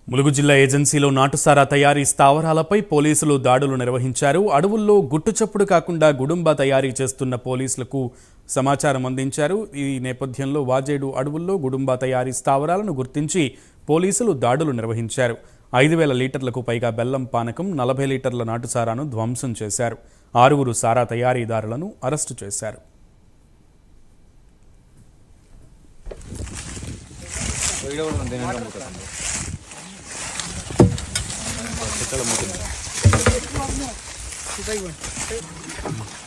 ములుగు జిల్లా ఏజెన్సీలో నాటుసారా తయారీ స్థావరాలపై పోలీసులు దాడులు నిర్వహించారు అడవుల్లో గుట్టుచప్పుడు కాకుండా గుడుంబా తయారీ చేస్తున్న పోలీసులకు సమాచారం అందించారు ఈ నేపథ్యంలో వాజేడు అడవుల్లో గుడుంబా తయారీ స్థావరాలను గుర్తించి పోలీసులు దాడులు నిర్వహించారు ఐదు వేల లీటర్లకు పైగా బెల్లం పానకం నలభై లీటర్ల నాటుసారాను ధ్వంసం చేశారు ఆరుగురు సారా తయారీదారులను అరెస్టు చేశారు Kita igual.